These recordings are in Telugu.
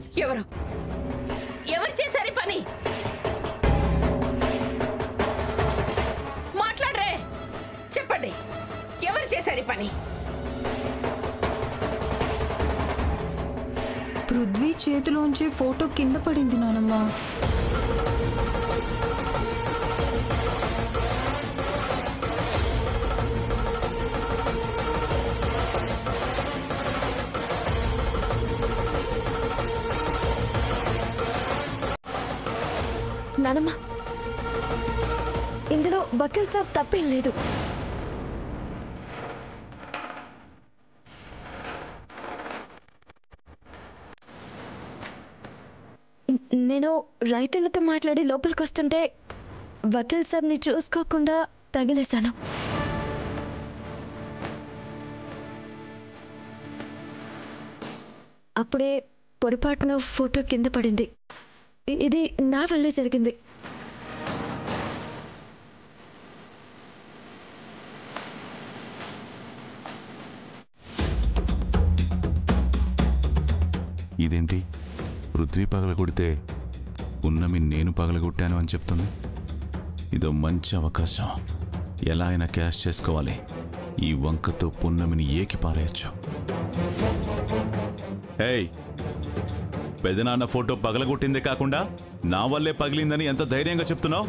ఎవరు ఎవరు చేశారు ఈ పని మాట్లాడరే చెప్పండి ఎవరు చేశారు ఈ పని పృథ్వీ చేతిలోంచి ఫోటో కింద పడింది నానమ్మ నానమ్మ ఇందులో వకీల్ సాబ్ తప్పేం లేదు నేను రైతులతో మాట్లాడి లోపలికి వస్తుంటే వకీల్ సాబ్ని చూసుకోకుండా తగిలేశాను అప్పుడే పొరపాటున ఫోటో కింద పడింది ఇ- ఇది నా వల్లే జరిగింది ఇదేంటి పృథ్వీ పగలగొడితే ఉన్నమి నేను పగలగొట్టాను అని చెప్తుంది ఇదో మంచి అవకాశం ఎలా అయినా క్యాష్ చేసుకోవాలి ఈ వంకతో పున్నమిని ఏకి పారేయచ్చు ఏయ్ పెదనాన్న ఫోటో పగలగొట్టిందే కాకుండా నా వల్లే పగిలిందని ఎంత ధైర్యంగా చెప్తున్నావు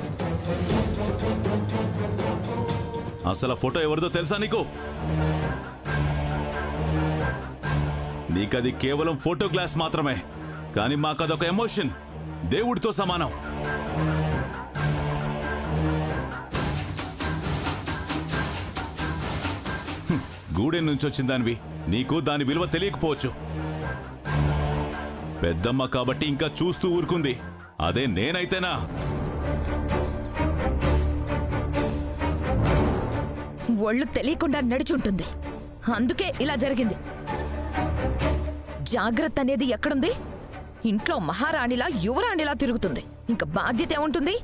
అసలు ఆ ఫోటో ఎవరిదో తెలుసా నీకు నీకది కేవలం ఫోటో గ్లాస్ మాత్రమే కానీ మాకదొక ఎమోషన్ దేవుడితో సమానం హ్మ్, గూడెం నుంచి వచ్చిన దానివి నీకు దాని విలువ తెలియకపోవచ్చు పెద్దమ్మ కాబట్టి ఇంకా చూస్తూ ఊరుకుంది అదే నేనైతేనా ఒళ్ళు తెలియకుండా నడిచుంటుంది అందుకే ఇలా జరిగింది జాగ్రత్త అనేది ఎక్కడుంది ఇంట్లో మహారాణిలా యువరాణిలా తిరుగుతుంది ఇంకా బాధ్యత ఏముంటుంది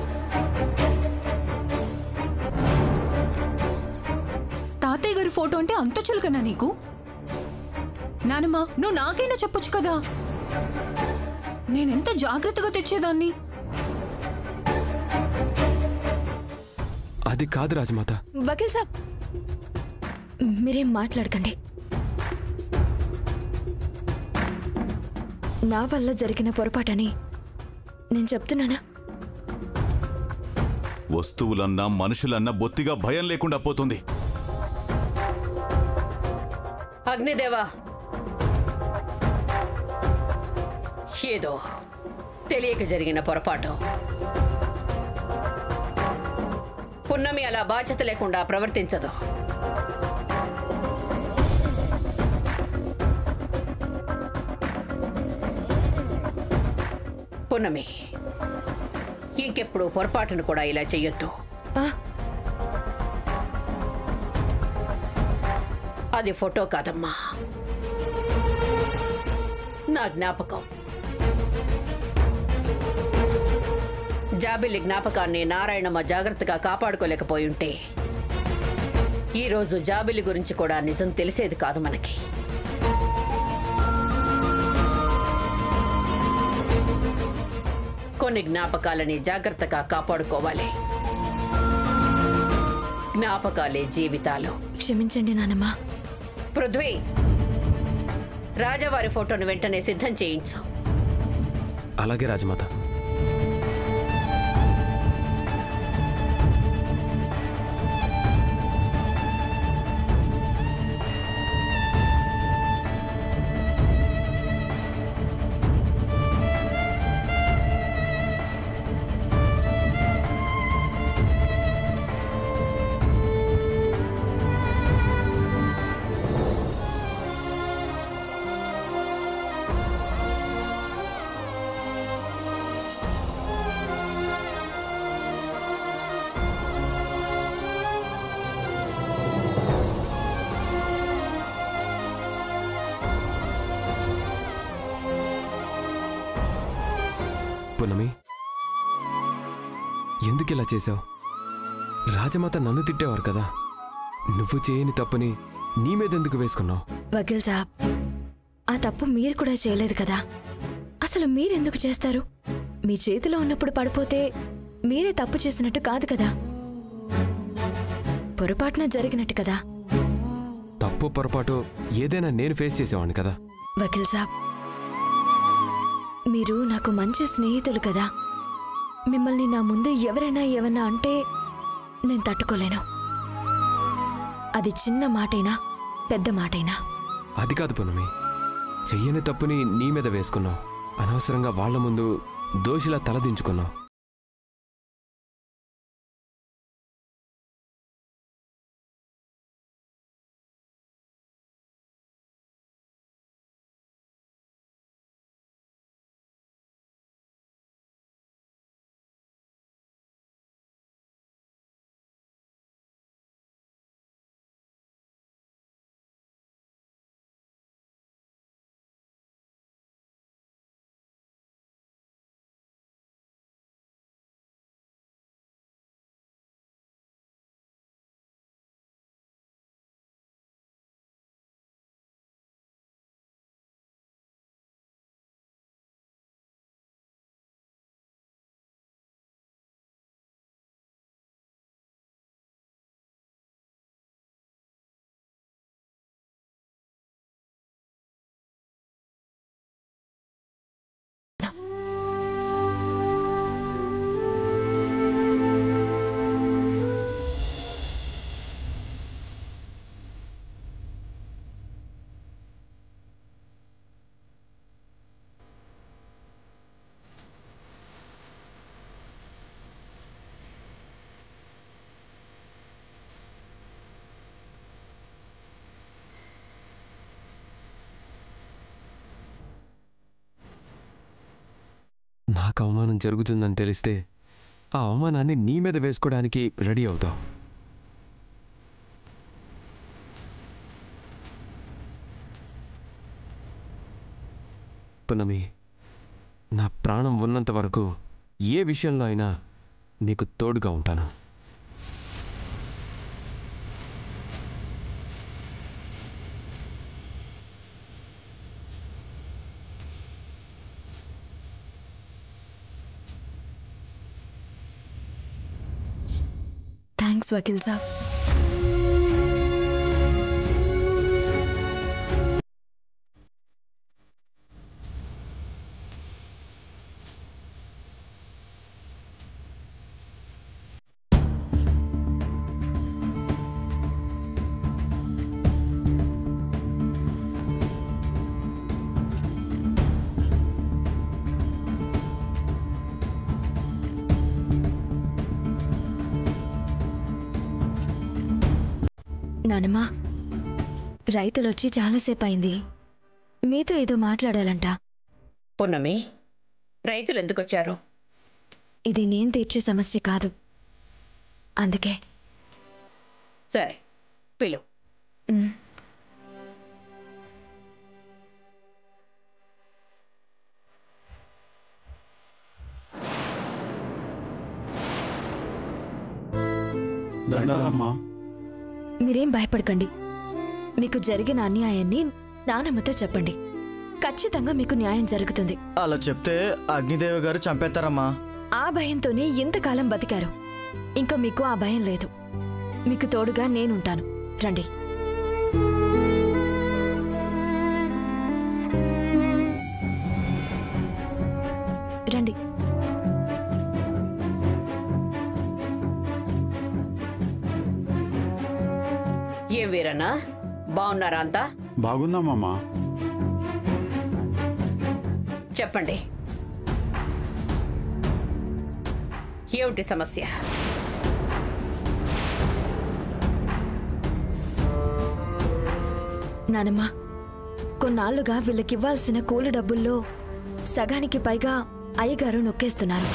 తాతయ్య గారి ఫోటో అంటే అంత చులకనా నీకు నానమ్మ నువ్వు నాకైనా చెప్పొచ్చు కదా నేనెంత జాగ్రత్తగా తెచ్చేదాన్ని అది కాదు రాజమాత వకీల్ సాబ్ మీరేం మాట్లాడకండి నా వల్ల జరిగిన పొరపాటని నేను చెప్తున్నానా వస్తువులన్నా మనుషులన్నా బొత్తిగా భయం లేకుండా పోతుంది అగ్నిదేవా ఏదో తెలియక జరిగిన పొరపాటు పున్నమి అలా బాధ్యత లేకుండా ప్రవర్తించదు పున్నమి ఇంకెప్పుడు పొరపాటును కూడా ఇలా చెయ్యొద్దు ఆ, అది ఫోటో కాదమ్మా నా జ్ఞాపకం జాబిల్లి జ్ఞాపకాన్ని నారాయణమ్మ జాగ్రత్తగా కాపాడుకోలేకపోయి ఉంటే ఈరోజు జాబిల్లి గురించి కూడా నిజం తెలిసేది కాదు మనకి కొన్ని జ్ఞాపకాలని జాగ్రత్తగా కాపాడుకోవాలి జ్ఞాపకాలే జీవితాలు క్షమించండి నానమ్మ పృథ్వీ రాజావారి ఫోటోను వెంటనే సిద్ధం చేయించు అలాగే రాజమాత పున్నమి ఎందుకు ఇలా చేశావు రాజమాత నన్ను తిట్టేవారు కదా నువ్వు చేయని తప్పుని నీ మీద ఎందుకు వేసుకున్నావు వకీల్ సాబ్ ఆ తప్పు మీరు కూడా చేయలేదు కదా అసలు మీరెందుకు చేస్తారు మీ చేతిలో ఉన్నప్పుడు పడిపోతే మీరే తప్పు చేసినట్టు కాదు కదా పొరపాటున జరిగినట్టు కదా తప్పు పొరపాటు ఏదైనా నేను ఫేస్ చేసేవాడిని కదా వకీల్ సాబ్ మీరు నాకు మంచి స్నేహితులు కదా మిమ్మల్ని నా ముందు ఎవరైనా ఏమన్నా అంటే నేను తట్టుకోలేను అది చిన్న మాటైనా పెద్ద మాటైనా అది కాదు పునమి చెయ్యని తప్పుని నీ మీద వేసుకున్నావు అనవసరంగా వాళ్ళ ముందు దోషిలా తలదించుకున్నావు నాకు అవమానం జరుగుతుందని తెలిస్తే ఆ అవమానాన్ని నీ మీద వేసుకోవడానికి రెడీ అవుతావు పునమి నా ప్రాణం ఉన్నంత వరకు ఏ విషయంలో అయినా నీకు తోడుగా ఉంటాను థ్యాంక్స్ వకీల్ సాబ్ నానమ్మా రైతులు వచ్చి చాలాసేపు అయింది మీతో ఏదో మాట్లాడాలంట పున్నమి రైతులు ఎందుకు వచ్చారు ఇది నేను తీర్చే సమస్య కాదు అందుకే సరే పిలు మ్, దండాలమ్మా మీరేం భయపడకండి మీకు జరిగిన అన్యాయాన్ని నానమ్మతో చెప్పండి ఖచ్చితంగా మీకు న్యాయం జరుగుతుంది అలా చెప్తే అగ్నిదేవి గారు చంపేస్తారమ్మా ఆ భయంతోనే ఇంతకాలం బతికారు ఇంకా మీకు ఆ భయం లేదు మీకు తోడుగా నేనుంటాను రండి రండి ఏం వీరన్నా బాగున్నారా అంతా బాగుందామమ్మా చెప్పండి ఏమిటి సమస్య నానమ్మ కొన్నాళ్లుగా వీళ్ళకివ్వాల్సిన కూలి డబ్బుల్లో సగానికి పైగా అయ్యగారు నొక్కేస్తున్నారు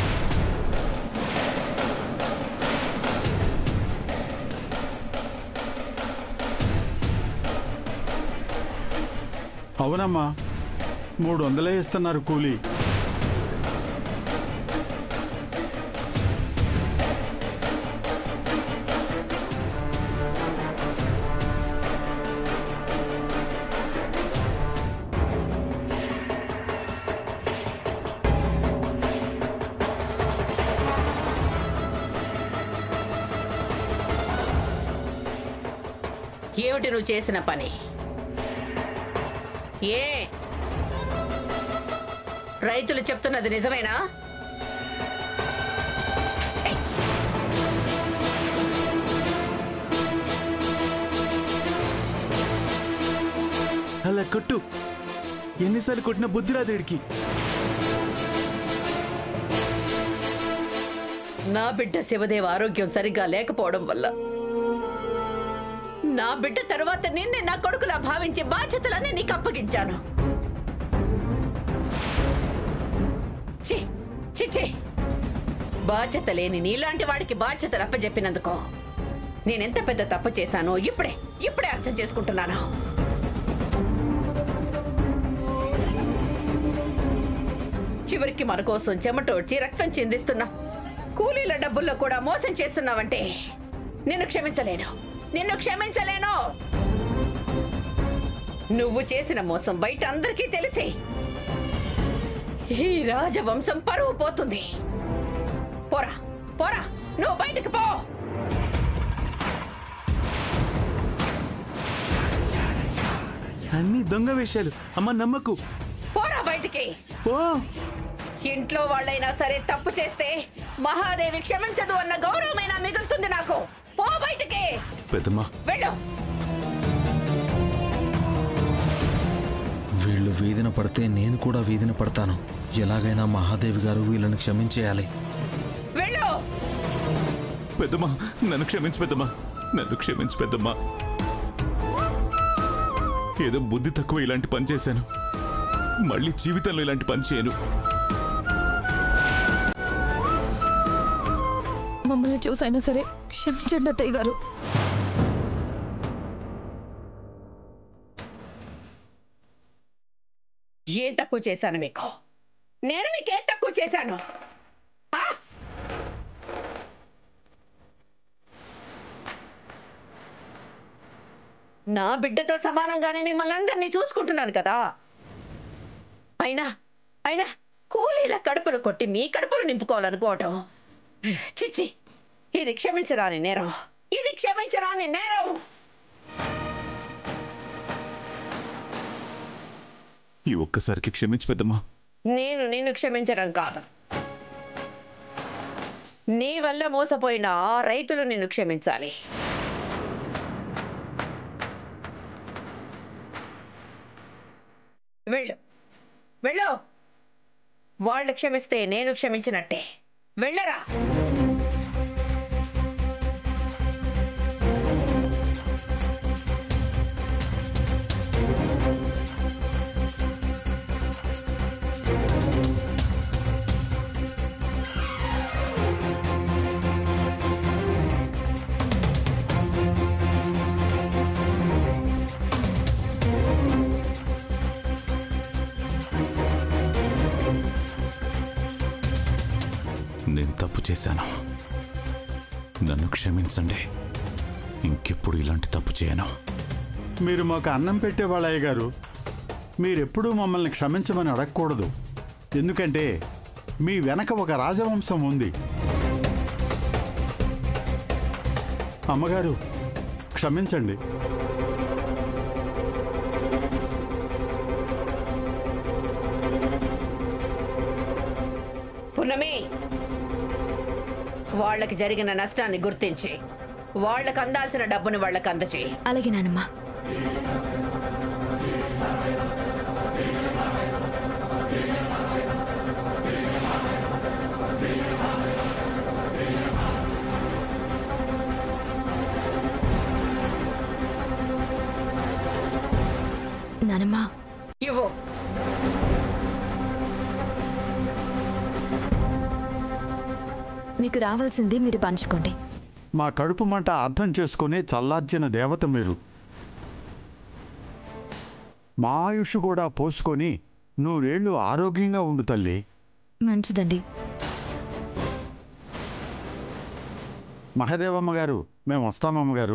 అవునమ్మా మూడు వందలే ఇస్తున్నారు కూలీ ఏమిటి నువ్వు చేసిన పని ఏ రైతులు చెప్తున్నది నిజమేనా ఛీ! అలా కొట్టు ఎన్నిసార్లు కొట్టిన బుద్ధి రాదు వీడికి నా బిడ్డ శివదేవ ఆరోగ్యం సరిగ్గా లేకపోవడం వల్ల నా బిడ్డ తరువాత నిన్నే నా కొడుకులా భావించి బాధ్యతలన్నీ నీకు అప్పగించాను ఛీ, ఛీ, ఛీ. బాధ్యత లేని నీలాంటి వాడికి బాధ్యతలు అప్పజెప్పినందుకో నేనెంత పెద్ద తప్పు చేశానో ఇప్పుడే ఇప్పుడే అర్థం చేసుకుంటున్నాను చివరికి మన కోసం చెమటోడ్చి రక్తం చిందిస్తున్నా కూలీల డబ్బుల్లో కూడా మోసం చేస్తున్నావంటే నిన్ను క్షమించలేను నిన్ను క్షమించలేను నువ్వు చేసిన మోసం బయట అందరికీ తెలిసి ఈ రాజవంశం పరువు పోతుంది పోరా పోరా నువ్వు బయటకు పో అన్ని దొంగ విషయాలు అమ్మ నమ్మకు పోరా బయటికి ఓ ఇంట్లో వాళ్ళైనా సరే తప్పు చేస్తే మహాదేవి క్షమించదు అన్న గౌరవమైనా మిగులుతుంది నాకు పో బయటికి పెద్దమ్మా వెళ్ళు వీళ్ళు వీధిన పడితే నేను కూడా వీధిన పడతాను ఎలాగైనా మహాదేవి గారు వీళ్ళని క్షమించేయాలి వెళ్ళు పెద్దమ్మా నన్ను క్షమించు పెద్దమ్మా నన్ను క్షమించు పెద్దమ్మా ఏదో బుద్ధి తక్కువ ఇలాంటి పని చేశాను మళ్ళీ జీవితంలో ఇలాంటి పని చేయను మమ్మల్ని చూసైనా సరే క్షమించండి అత్తయ్య గారు ఏం తక్కువ చేశాను మీకు నేను మీకు ఏం తక్కువ చేశాను ఆ? నా బిడ్డతో సమానంగానే మిమ్మల్ని అందరినీ చూసుకుంటున్నాను కదా అయినా అయినా కూలీల కడుపులు కొట్టి మీ కడుపులు నింపుకోవాలనుకోవటం చిచ్చి ఇది క్షమించరాని నేరం ఇది క్షమించరాని నేరం ఈ ఒక్కసారికి క్షమించు పెద్దమ్మా నేను నిన్ను క్షమించడం కాదు నీ వల్ల మోసపోయిన ఆ రైతులు నిన్ను క్షమించాలి వెళ్ళు వెళ్ళు వాళ్ళు క్షమిస్తే నేను క్షమించినట్టే వెళ్ళరా నేను తప్పు చేశాను నన్ను క్షమించండి ఇంకెప్పుడు ఇలాంటి తప్పు చేయను మీరు మాకు అన్నం పెట్టేవాళ్ళు అయ్య గారు మీరెప్పుడూ మమ్మల్ని క్షమించమని అడగకూడదు ఎందుకంటే మీ వెనక ఒక రాజవంశం ఉంది అమ్మగారు క్షమించండి పున్నమి వాళ్ళకి జరిగిన నష్టాన్ని గుర్తించి వాళ్ళకి అందాల్సిన డబ్బుని వాళ్ళకి అందచేయి అలాగే నానమ్మా నానమ్మా ఇవ్వు మీకు రావాల్సింది మీరు పంచుకోండి మా కడుపు మంట అర్థం చేసుకుని చల్లార్చిన దేవత మీరు మా ఆయుష్ కూడా పోసుకొని నూరేళ్లు ఆరోగ్యంగా ఉండు తల్లి మంచిదండి మహదేవమ్మ గారు మేము వస్తామమ్మ గారు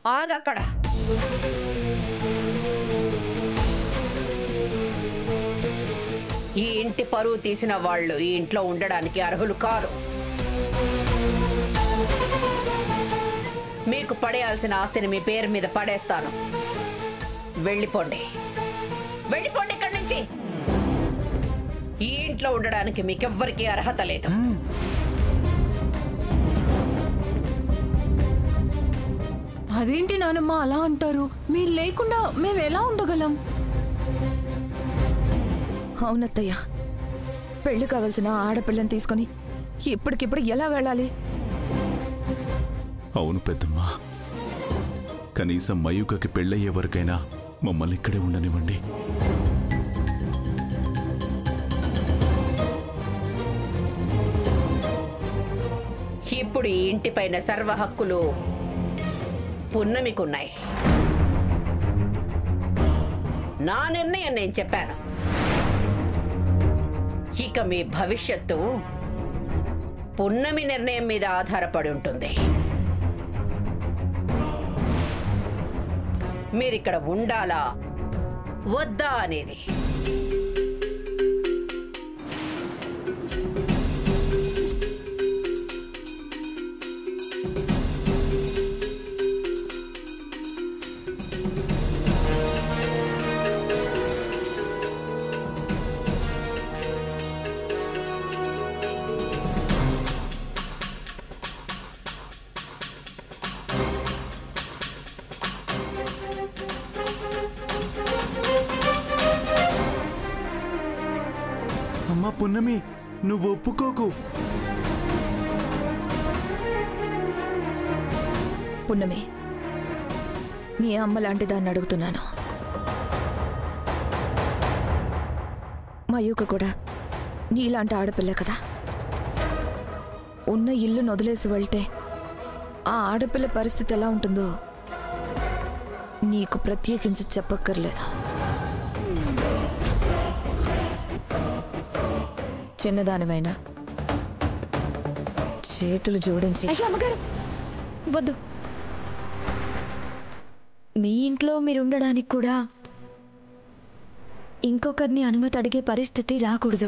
ఆగక్కడ ఈ ఇంటి పరువు తీసిన వాళ్ళు ఈ ఇంట్లో ఉండడానికి అర్హులు కారు మీకు పడేయాల్సిన ఆస్తిని మీ పేరు మీద పడేస్తాను వెళ్ళిపోండి వెళ్ళిపోండి ఇక్కడి నుంచి ఈ ఇంట్లో ఉండడానికి మీకెవ్వరికీ అర్హత లేదు అదేంటి నానమ్మ అలా అంటారు మీరు లేకుండా మేము ఎలా ఉండగలం అవునత్తయ్య పెళ్లి కావలసిన ఆడపిల్లని తీసుకొని ఇప్పటికిప్పుడు ఎలా వెళ్ళాలి అవును పెద్దమ్మా కనీసం మయూకకి పెళ్ళయ్యే వరకైనా మమ్మల్ని ఇక్కడే ఉండనివ్వండి ఇప్పుడు ఈ ఇంటిపైన సర్వ హక్కులు పున్నమికున్నాయి నా నిర్ణయం నేను చెప్పాను ఇక మీ భవిష్యత్తు పున్నమి నిర్ణయం మీద ఆధారపడి ఉంటుంది మీరిక్కడ ఉండాలా వద్దా అనేది అమ్మా పున్నమి నువ్వు ఒప్పుకోకు పున్నమి మీ అమ్మ లాంటి దాన్ని అడుగుతున్నాను మయూక కూడా నీలాంటి ఆడపిల్ల కదా ఉన్న ఇల్లును వదిలేసి వెళ్తే ఆ ఆడపిల్ల పరిస్థితి ఎలా ఉంటుందో నీకు ప్రత్యేకించి చెప్పక్కర్లేదు చిన్నదానివైనా చేతులు జోడించి అయ్యో అమ్మగారు వద్దు మీ ఇంట్లో మీరు ఉండడానికి కూడా ఇంకొకరిని అనుమతి అడిగే పరిస్థితి రాకూడదు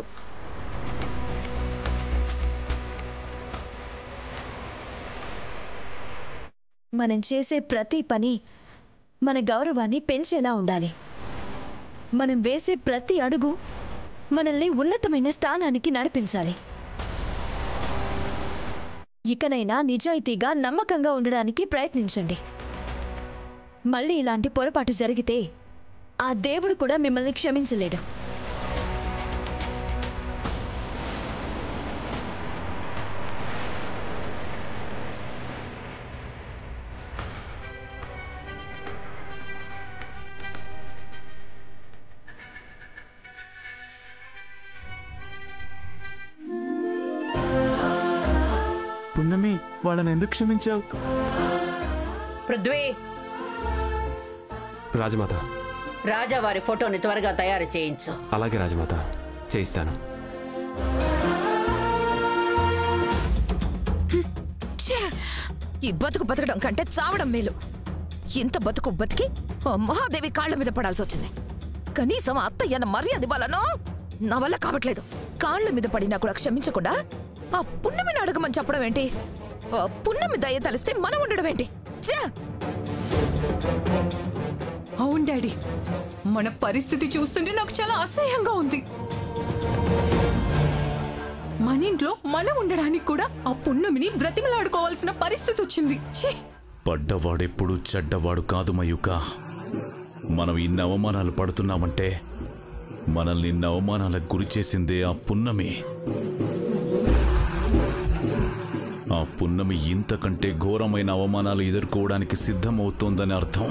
మనం చేసే ప్రతి పని మన గౌరవాన్ని పెంచేలా ఉండాలి మనం వేసే ప్రతి అడుగు మనల్ని ఉన్నతమైన స్థానానికి నడిపించాలి ఇకనైనా నిజాయితీగా నమ్మకంగా ఉండడానికి ప్రయత్నించండి మళ్ళీ ఇలాంటి పొరపాటు జరిగితే ఆ దేవుడు కూడా మిమ్మల్ని క్షమించలేడు పున్నమి వాళ్ళని ఎందుకు క్షమించావు పృథ్వీ రాజమాత రాజావారి ఫోటోని త్వరగా తయారు చేయించు అలాగే రాజమాత చేయిస్తాను ఛే! ఈ బతుకు బతకడం కంటే చావడం మేలు ఇంత బతుకు బతికి ఆ మహాదేవి కాళ్ళ మీద పడాల్సి వచ్చింది కనీసం అత్తయ్యన మర్యాద ఇవ్వాలనో నా వల్ల కావట్లేదు కాళ్ళ మీద పడినా కూడా క్షమించకుండా ఆ పున్నమిని అడగమని చెప్పడం ఏంటి ఆ పున్నమి దయ తలిస్తే మనం ఉండడం ఏంటి ఛే! అవును డాడీ మన పరిస్థితి చూస్తుంటే నాకు చాలా అసహ్యంగా ఉంది మన ఇంట్లో మనం ఉండడానికి కూడా ఆ పున్నమిని బ్రతిమలాడుకోవాల్సిన పరిస్థితి వచ్చింది ఛీ పడ్డవాడెప్పుడు చెడ్డవాడు కాదు మయూక మనం ఇన్ని అవమానాలు పడుతున్నామంటే మనల్ని ఇన్ని అవమానాలకు గురి చేసిందే ఆ పున్నమి ఆ పున్నమి ఇంతకంటే ఘోరమైన అవమానాలు ఎదుర్కోవడానికి సిద్ధమవుతోందని అర్థం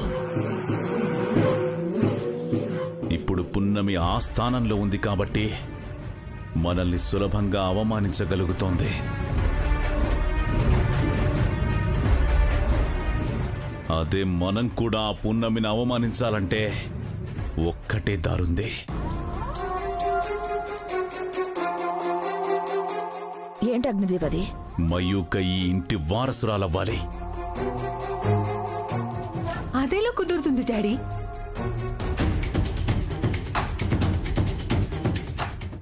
ఇప్పుడు పున్నమి ఆ స్థానంలో ఉంది కాబట్టి మనల్ని సులభంగా అవమానించగలుగుతోంది అదే మనం కూడా ఆ పున్నమిని అవమానించాలంటే ఒక్కటే దారుంది ఏంటి అగ్నిదేవది మయూక ఈ ఇంటి వారసురాలవ్వాలి అదేలా కుదురుతుంది డాడీ